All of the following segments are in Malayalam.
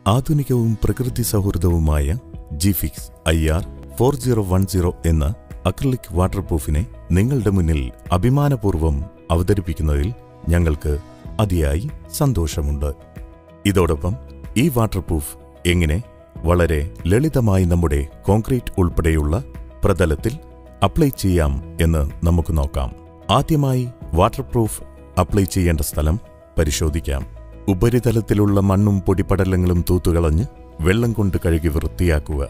ആധുനികവും പ്രകൃതി സൗഹൃദവുമായ Jifix I R four zero one zero എന്ന അക്രിലിക് വാട്ടർ പ്രൂഫിനെ നിങ്ങളുടെ മുന്നിൽ അഭിമാനപൂർവ്വം അവതരിപ്പിക്കുന്നതിൽ ഞങ്ങൾക്ക് അതിയായി സന്തോഷമുണ്ട് ഇതോടൊപ്പം ഈ വാട്ടർ പ്രൂഫ് എങ്ങനെ വളരെ ലളിതമായി നമ്മുടെ കോൺക്രീറ്റ് ഉൾപ്പെടെയുള്ള പ്രതലത്തിൽ അപ്ലൈ ചെയ്യാം എന്ന് നമുക്ക് നോക്കാം ആദ്യമായി വാട്ടർ പ്രൂഫ് അപ്ലൈ ചെയ്യേണ്ട സ്ഥലം പരിശോധിക്കാം ഉപരിതലത്തിലുള്ള മണ്ണും പൊടിപടലങ്ങളും തൂത്തുകളഞ്ഞ് വെള്ളം കൊണ്ട് കഴുകി വൃത്തിയാക്കുക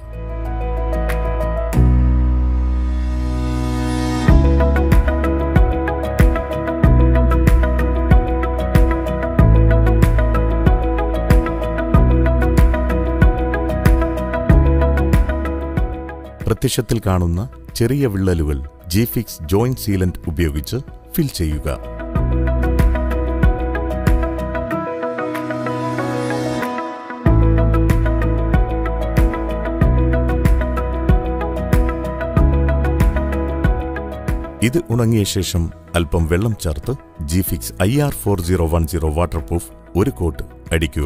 പ്രത്യക്ഷത്തിൽ കാണുന്ന ചെറിയ വിള്ളലുകൾ ജിഫിക്സ് ജോയിന്റ് സീലന്റ് ഉപയോഗിച്ച് ഫിൽ ചെയ്യുക ഇത് ഉണങ്ങിയ ശേഷം അല്പം വെള്ളം ചേർത്ത് Jifix I R four zero one zero waterproof ഒരു കോട്ട് അടിക്കുക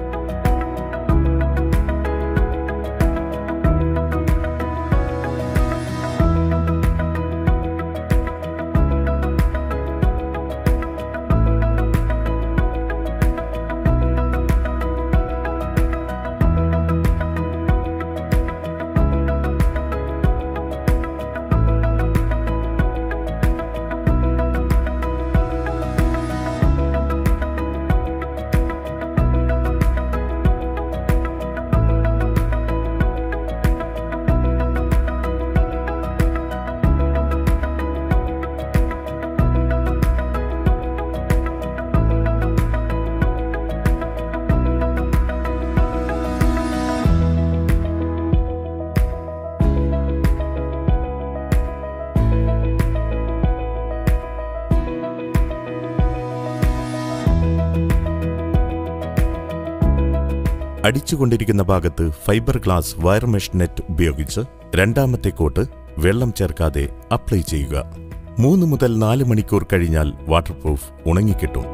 അടിച്ചുകൊണ്ടിരിക്കുന്ന ഭാഗത്ത് fibre glass wire mesh net ഉപയോഗിച്ച് രണ്ടാമത്തെ കോട്ട് വെള്ളം ചേർക്കാതെ അപ്ലൈ ചെയ്യുക മൂന്ന് മുതൽ നാല് മണിക്കൂർ കഴിഞ്ഞാൽ വാട്ടർ പ്രൂഫ് ഉണങ്ങിക്കിട്ടും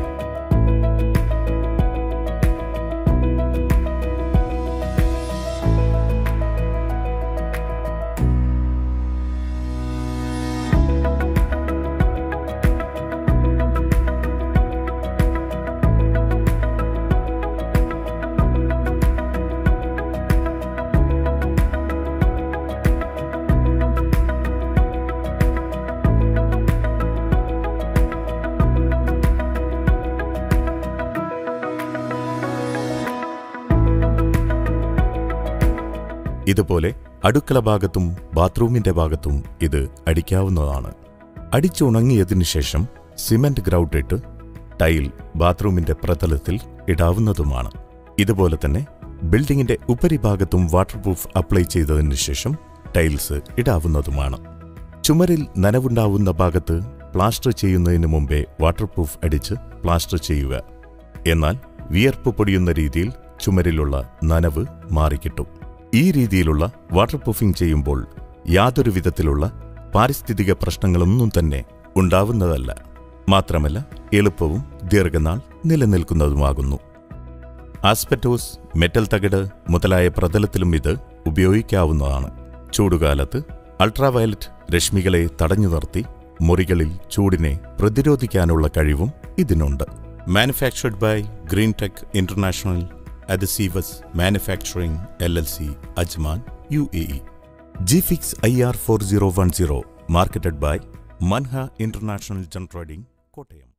ഇതുപോലെ അടുക്കള ഭാഗത്തും ബാത്റൂമിന്റെ ഭാഗത്തും ഇത് അടിക്കാവുന്നതാണ് അടിച്ചുണങ്ങിയതിനു ശേഷം സിമന്റ് ഗ്രൗട്ട് ഇട്ട് ടൈൽ ബാത്റൂമിന്റെ പ്രതലത്തിൽ ഇടാവുന്നതുമാണ് ഇതുപോലെ തന്നെ ബിൽഡിംഗിന്റെ ഉപരിഭാഗത്തും വാട്ടർ പ്രൂഫ് അപ്ലൈ ചെയ്തതിനു ശേഷം ടൈൽസ് ഇടാവുന്നതുമാണ് ചുമരിൽ നനവുണ്ടാവുന്ന ഭാഗത്ത് പ്ലാസ്റ്റർ ചെയ്യുന്നതിന് മുമ്പേ വാട്ടർ പ്രൂഫ് അടിച്ച് പ്ലാസ്റ്റർ ചെയ്യുക എന്നാൽ വിയർപ്പ് പൊടിയുന്ന രീതിയിൽ ചുമരിലുള്ള നനവ് മാറിക്കിട്ടും ഈ രീതിയിലുള്ള വാട്ടർ പ്രൂഫിംഗ് ചെയ്യുമ്പോൾ യാതൊരു വിധത്തിലുള്ള പാരിസ്ഥിതിക പ്രശ്നങ്ങളൊന്നും തന്നെ ഉണ്ടാവുന്നതല്ല മാത്രമല്ല എളുപ്പവും ദീർഘനാൾ നിലനിൽക്കുന്നതുമാകുന്നു ആസ്പെറ്റോസ് മെറ്റൽ തകിട് മുതലായ പ്രതലത്തിലും ഇത് ഉപയോഗിക്കാവുന്നതാണ് ചൂടുകാലത്ത് അൾട്രാവയലറ്റ് രശ്മികളെ തടഞ്ഞു നിർത്തി മുറികളിൽ ചൂടിനെ പ്രതിരോധിക്കാനുള്ള കഴിവും ഇതിനുണ്ട് manufactured by green tech international adhesives manufacturing L L C Ajman U A E Jifix I R four zero one zero marketed by Manha international gen trading Kottayam